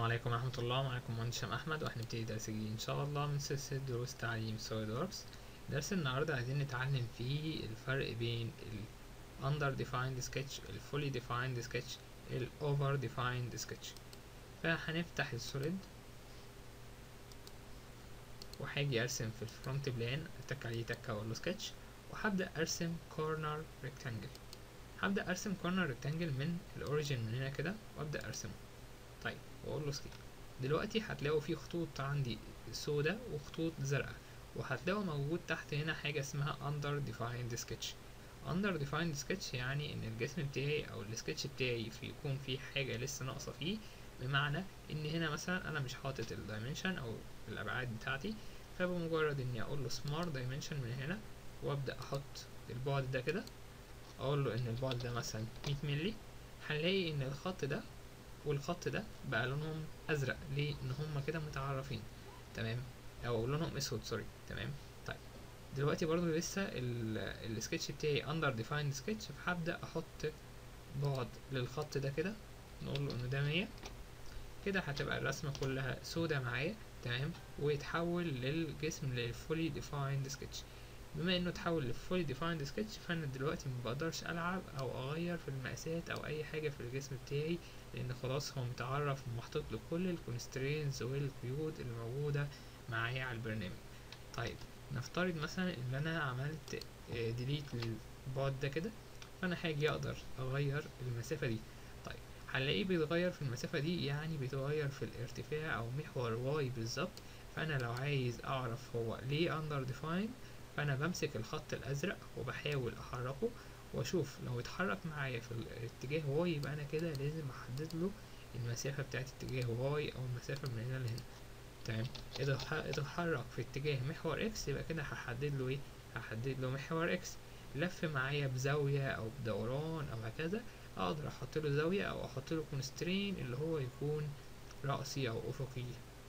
عليكم ورحمة الله معكم مهندس هشام أحمد وهنبتدي درس جديد إن شاء الله من سلسلة دروس تعليم سوليد وركس درس النهاردة عايزين نتعلم فيه الفرق بين ال under defined sketch ال fully defined sketch ال over defined sketch فهنفتح السوليد وهاجي أرسم في الفرونت بلان أتك عليه تكة وأقول له سكتش وهبدأ أرسم كورنر ريكتانجل هبدأ أرسم كورنر ريكتانجل من الأوريجين من هنا كده وأبدأ أرسمه طيب واقول له سكيب دلوقتي هتلاقوا في خطوط عندي سودا وخطوط زرقاء وهتلاقوا موجود تحت هنا حاجة اسمها under defined sketch under defined sketch يعني ان الجسم بتاعي او السكتش بتاعي في يكون في حاجة لسه ناقصة فيه بمعنى ان هنا مثلا انا مش حاطط الدايمنشن او الابعاد بتاعتي فبمجرد اني اقول له smart dimension من هنا وابدأ احط البعد ده كده اقول له ان البعد ده مثلا 100 مللي هنلاقي ان الخط ده والخط ده بقى لونهم ازرق ليه ان هما كده متعرفين تمام او لونهم اسود سوري تمام طيب دلوقتي برضو لسه السكتش بتاعي اندر ديفايند سكتش فهبدا احط بعد للخط ده كده نقول له انه ده مية كده هتبقى الرسمه كلها سودة معايا تمام ويتحول للجسم للفولي ديفايند سكتش بما انه اتحول لفولي ديفايند سكتش فانا دلوقتي مبقدرش العب او اغير في المقاسات او اي حاجه في الجسم بتاعي لان خلاص هو متعرف ومحطوط له كل الكونسترينز والقيود اللي موجوده معايا على البرنامج طيب نفترض مثلا ان انا عملت ديليت للبعد ده كده فانا هاجي اقدر اغير المسافه دي طيب هنلاقيه بيتغير في المسافه دي يعني بيتغير في الارتفاع او محور واي بالظبط فانا لو عايز اعرف هو ليه اندر ديفاين فانا بمسك الخط الازرق وبحاول احركه واشوف لو اتحرك معايا في الاتجاه واي يبقى انا كده لازم احدد له المسافة بتاعت اتجاه واي او المسافة من هنا لهنا تمام اذا اتحرك في اتجاه محور اكس يبقى كده هحدد له ايه هحدد له محور اكس لف معايا بزاوية او بدوران او هكذا اقدر احط له زاوية او احط له كونسترين اللي هو يكون رأسي او افقي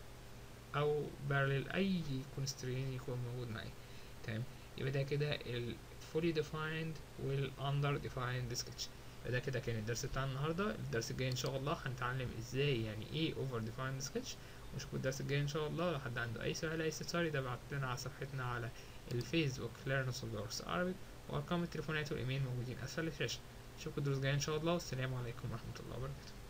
او بارلل اي كونسترين يكون موجود معايا تمام يبقى ده كده ال fully defined وال under defined sketch ده كده كان الدرس بتاع النهارده الدرس الجاي ان شاء الله هنتعلم ازاي يعني ايه over defined sketch ونشوف الدرس الجاي ان شاء الله لو حد عنده اي سؤال اي استفسار يبعت لنا على صفحتنا على الفيسبوك learn solvers Arabic وارقام التليفونات والايميل موجودين اسفل الشاشه نشوفكم الدروس الجايه ان شاء الله والسلام عليكم ورحمه الله وبركاته